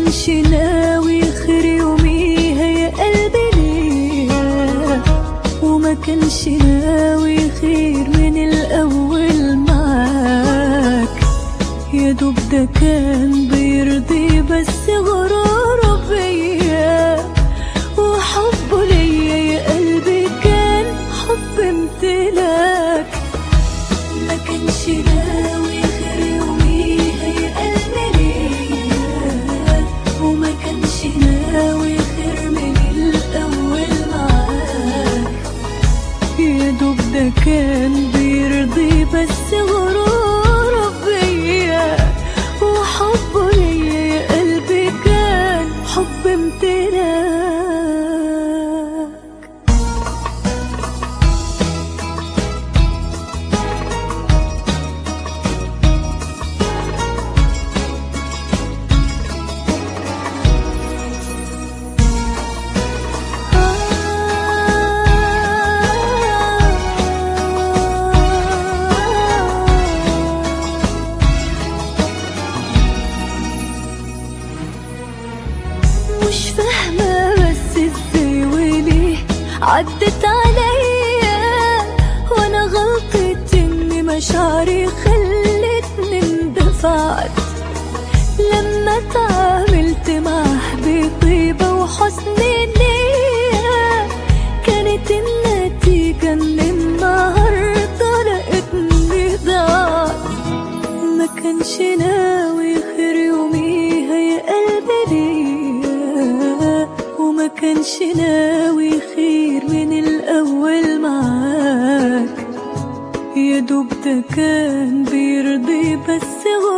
كانش ناوي خير يوميها يا قلبي ليه وما كانش ناوي خير من الأول معاك يا دوب ده كان بيرضي بس غراره بيا وحبه ليا يا قلبي كان حب امتلاك ما كانش ناوي غير يوميها يا قلبي ليا وما كانش ناوي غير من الأول معاك يا دوب ده كان بيرضي بس غرور بيا وحبه ليا يا قلبي كان حب امتلاك مش فاهمة بس ازاي وليه عدت عليا وانا غلطت ان مشاعري خلتني اندفعت لما تعاملت معاه بطيبة وحسن نية كانت النتيجة ان النهاردة لقيتني ضاعت ما كانش ناوي خير يوميها يا قلبي ليا وما كانش ناوي خير من الأول معاك يا دوب ده كان بيرضي بس غير